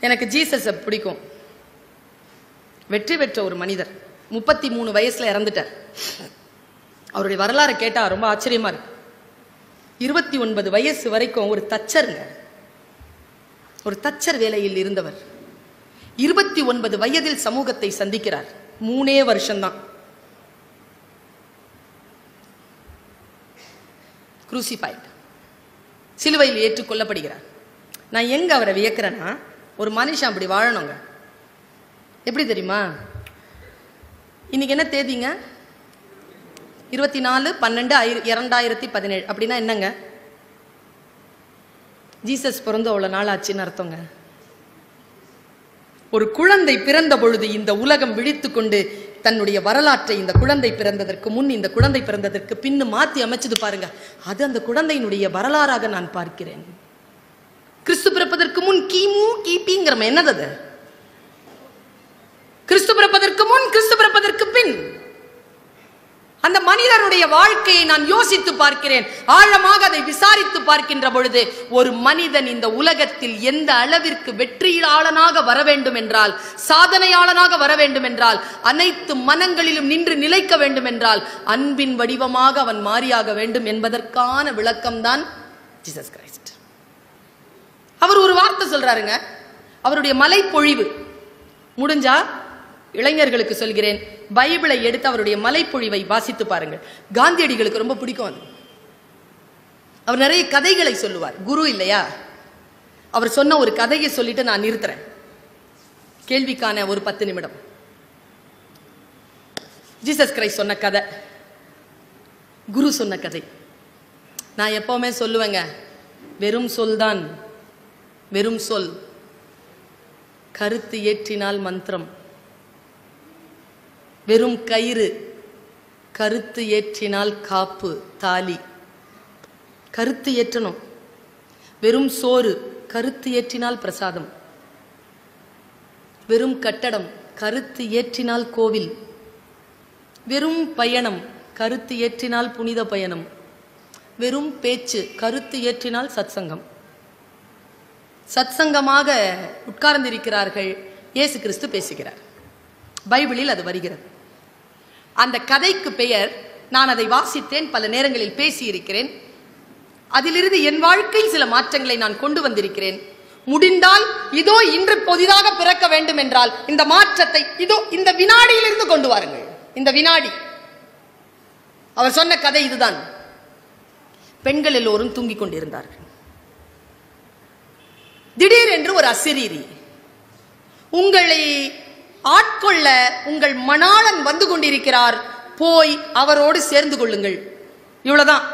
எனக்கு ஜீசஸை பிடிக்கும் வெற்றி பெற்ற ஒரு மனிதர் முப்பத்தி மூணு வயசுல இறந்துட்டார் அவருடைய வரலாறு கேட்டா ரொம்ப ஆச்சரியமா இருக்கு இருபத்தி ஒன்பது வயசு வரைக்கும் ஒரு தச்சருங்க ஒரு தச்சர் வேலையில் இருந்தவர் இருபத்தி ஒன்பது வயதில் சமூகத்தை சந்திக்கிறார் மூணே வருஷம்தான் குரூசிஃபைட் சிலுவையில் ஏற்றுக் கொல்லப்படுகிறார் நான் எங்க அவரை வியக்கிறேன்னா ஒரு மனுஷன் அப்படி வாழணுங்க எப்படி தெரியுமா இன்னைக்கு என்ன தேதிங்க இருபத்தி நாலு பன்னெண்டு ஐ- இரண்டாயிரத்தி பதினேழு அப்படின்னா என்னங்க ஜீசஸ் பிறந்து அவ்வளோ நாள் ஆச்சுன்னு அர்த்தங்க ஒரு குழந்தை பிறந்த பொழுது இந்த உலகம் விழித்துக் கொண்டு தன்னுடைய வரலாற்றை இந்த குழந்தை பிறந்ததற்கு முன் இந்த குழந்தை பிறந்ததற்கு பின்னு மாத்தி அமைச்சது பாருங்க அது அந்த குழந்தையினுடைய வரலாறாக நான் பார்க்கிறேன் கிறிஸ்து பிறப்பதற்கு முன் கிமு கிபிங்கிறம என்னது அது கிறிஸ்து பிறப்பதற்கு முன் கிறிஸ்து பிறப்பதற்கு பின் அந்த மனிதனுடைய வாழ்க்கையை நான் யோசித்து பார்க்கிறேன் ஆழமாக அதை விசாரித்து பார்க்கின்ற பொழுது ஒரு மனிதன் இந்த உலகத்தில் எந்த அளவிற்கு வெற்றியாளனாக வர வேண்டும் என்றால் சாதனையாளனாக வர வேண்டும் என்றால் அனைத்து மனங்களிலும் நின்று நிலைக்க வேண்டும் என்றால் அன்பின் வடிவமாக அவன் மாறியாக வேண்டும் என்பதற்கான விளக்கம்தான் ஜீசஸ் கிரைஸ்ட் அவர் ஒரு வார்த்தை சொல்றாருங்க அவருடைய மலைப்பொழிவு முடிஞ்சா இளைஞர்களுக்கு சொல்கிறேன் பைபிளை எடுத்து அவருடைய மலைப்பொழிவை வாசித்து பாருங்கள் காந்தியடிகளுக்கு ரொம்ப பிடிக்கும் அது அவர் நிறைய கதைகளை சொல்லுவார் குரு இல்லையா அவர் சொன்ன ஒரு கதையை சொல்லிட்டு நான் நிறுத்துறேன் கேள்விக்கான ஒரு பத்து நிமிடம் ஜீசஸ் கிரைஸ்ட் சொன்ன கதை குரு சொன்ன கதை நான் எப்பவுமே சொல்லுவேங்க வெறும் சொல்தான் வெறும் சொல் கருத்து ஏற்றினால் மந்திரம் வெறும் கயிறு கருத்து ஏற்றினால் காப்பு தாலி கருத்து ஏற்றணும் வெறும் சோறு கருத்து ஏற்றினால் பிரசாதம் வெறும் கட்டடம் கருத்து ஏற்றினால் கோவில் வெறும் பயணம் கருத்து ஏற்றினால் புனித பயணம் வெறும் பேச்சு கருத்து ஏற்றினால் சத்சங்கம் சத்சங்கமாக உட்கார்ந்திருக்கிறார்கள் இயேசு கிறிஸ்து பேசுகிறார் பைபிளில் அது வருகிறது அந்த கதைக்கு பெயர் நான் அதை வாசித்தேன் பல நேரங்களில் பேசியிருக்கிறேன் அதிலிருந்து என் வாழ்க்கையில் சில மாற்றங்களை நான் கொண்டு வந்திருக்கிறேன் முடிந்தால் இதோ இன்று புதிதாக பிறக்க வேண்டும் என்றால் இந்த மாற்றத்தை இதோ இந்த வினாடியிலிருந்து கொண்டு வாருங்கள் இந்த வினாடி அவர் சொன்ன கதை இதுதான் பெண்கள் எல்லோரும் தூங்கிக் கொண்டிருந்தார்கள் திடீரென்று ஒரு அசிரீரி உங்களை ஆட்கொள்ள உங்கள் மணாளன் வந்து கொண்டிருக்கிறார் போய் அவரோடு சேர்ந்து கொள்ளுங்கள் இவ்வளவுதான்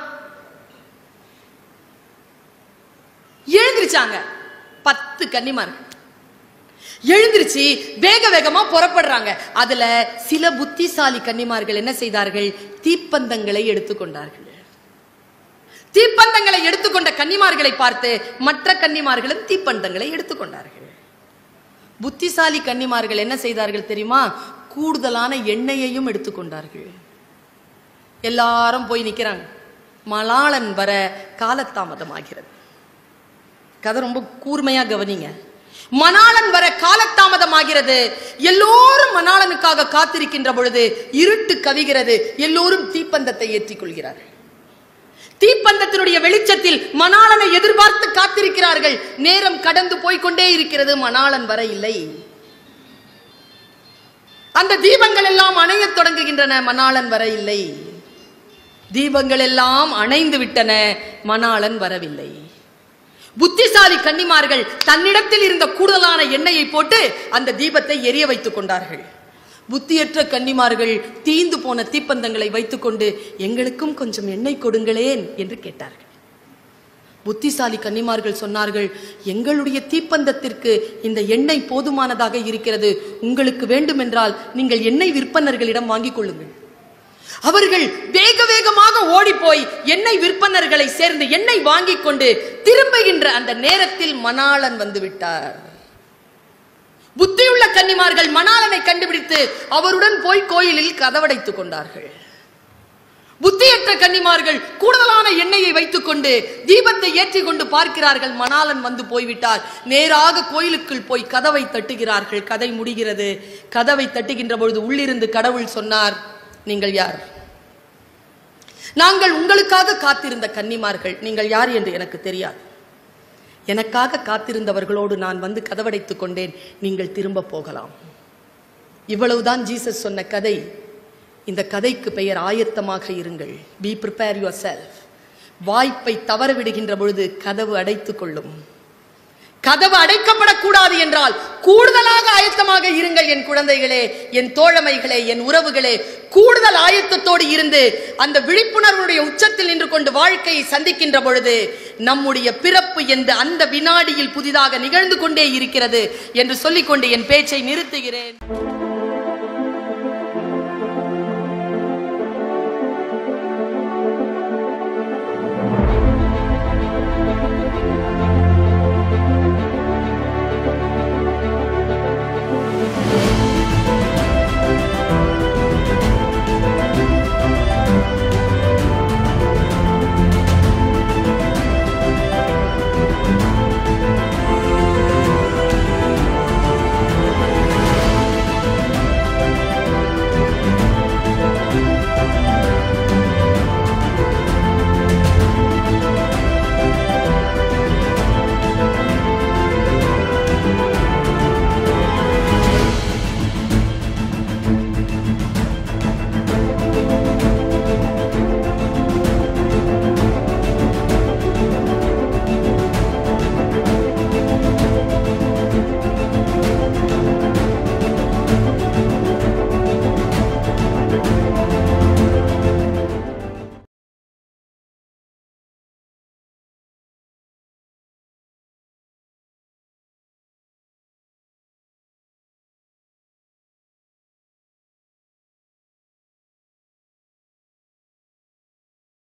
எழுந்திருச்சாங்க பத்து கன்னிமார்கள் எழுந்திருச்சு வேக வேகமா புறப்படுறாங்க அதுல சில புத்திசாலி கன்னிமார்கள் என்ன செய்தார்கள் தீப்பந்தங்களை எடுத்துக்கொண்டார்கள் தீப்பந்தங்களை எடுத்துக்கொண்ட கன்னிமார்களை பார்த்து மற்ற கன்னிமார்களும் தீப்பந்தங்களை எடுத்துக்கொண்டார்கள் புத்திசாலி கன்னிமார்கள் என்ன செய்தார்கள் தெரியுமா கூடுதலான எண்ணெயையும் எடுத்துக்கொண்டார்கள் எல்லாரும் போய் நிக்கிறாங்க மலாளன் வர காலதாமதமாகிறது கதை ரொம்ப கூர்மையா கவனிங்க மணாளன் வர காலதாமதமாகிறது எல்லோரும் மணாளனுக்காக காத்திருக்கின்ற பொழுது இருட்டு கவிகிறது எல்லோரும் தீப்பந்தத்தை ஏற்றிக் கொள்கிறார்கள் தீப்பந்தத்தினுடைய வெளிச்சத்தில் மணாளனை எதிர்பார்த்து காத்திருக்கிறார்கள் நேரம் கடந்து போய்க்கொண்டே இருக்கிறது மணாளன் வர இல்லை அந்த தீபங்கள் எல்லாம் அணையத் தொடங்குகின்றன மணாளன் வர இல்லை தீபங்கள் எல்லாம் அணைந்து விட்டன மணாளன் வரவில்லை புத்திசாலி கன்னிமார்கள் தன்னிடத்தில் இருந்த கூடுதலான எண்ணெயை போட்டு அந்த தீபத்தை எரிய வைத்துக் கொண்டார்கள் புத்தியற்ற கன்னிமார்கள் தீந்து போன தீப்பந்தங்களை வைத்துக்கொண்டு எங்களுக்கும் கொஞ்சம் எண்ணெய் கொடுங்களேன் என்று கேட்டார்கள் புத்திசாலி கன்னிமார்கள் சொன்னார்கள் எங்களுடைய தீப்பந்தத்திற்கு இந்த எண்ணெய் போதுமானதாக இருக்கிறது உங்களுக்கு வேண்டுமென்றால் நீங்கள் எண்ணெய் விற்பனர்களிடம் வாங்கிக் கொள்ளுங்கள் அவர்கள் வேக வேகமாக ஓடிப்போய் எண்ணெய் விற்பனர்களை சேர்ந்து எண்ணெய் வாங்கிக் கொண்டு திரும்புகின்ற அந்த நேரத்தில் மணாளன் வந்து விட்டார் புத்தியுள்ள கன்னிமார்கள் மணாளனை கண்டுபிடித்து அவருடன் போய் கோயிலில் கதவடைத்துக் கொண்டார்கள் புத்தியற்ற கன்னிமார்கள் கூடுதலான எண்ணெயை வைத்துக்கொண்டு தீபத்தை ஏற்றி கொண்டு பார்க்கிறார்கள் மணாளன் வந்து போய்விட்டார் நேராக கோயிலுக்குள் போய் கதவை தட்டுகிறார்கள் கதை முடிகிறது கதவை தட்டுகின்ற பொழுது உள்ளிருந்து கடவுள் சொன்னார் நீங்கள் யார் நாங்கள் உங்களுக்காக காத்திருந்த கன்னிமார்கள் நீங்கள் யார் என்று எனக்கு தெரியாது எனக்காக காத்திருந்தவர்களோடு நான் வந்து கதவடைத்துக் கொண்டேன் நீங்கள் திரும்ப போகலாம் இவ்வளவுதான் ஜீசஸ் சொன்ன கதை இந்த கதைக்கு பெயர் ஆயத்தமாக இருங்கள் பி ப்ரிப்பேர் யுவர் செல்ஃப் வாய்ப்பை தவற விடுகின்ற பொழுது கதவு அடைத்துக் கொள்ளும் கதவு அடைக்கப்படக்கூடாது என்றால் கூடுதலாக ஆயத்தமாக இருங்கள் என் குழந்தைகளே என் தோழமைகளே என் உறவுகளே கூடுதல் ஆயத்தத்தோடு இருந்து அந்த விழிப்புணர்வுடைய உச்சத்தில் நின்று கொண்டு வாழ்க்கையை சந்திக்கின்ற பொழுது நம்முடைய பிறப்பு என்ற அந்த வினாடியில் புதிதாக நிகழ்ந்து கொண்டே இருக்கிறது என்று சொல்லிக்கொண்டு என் பேச்சை நிறுத்துகிறேன்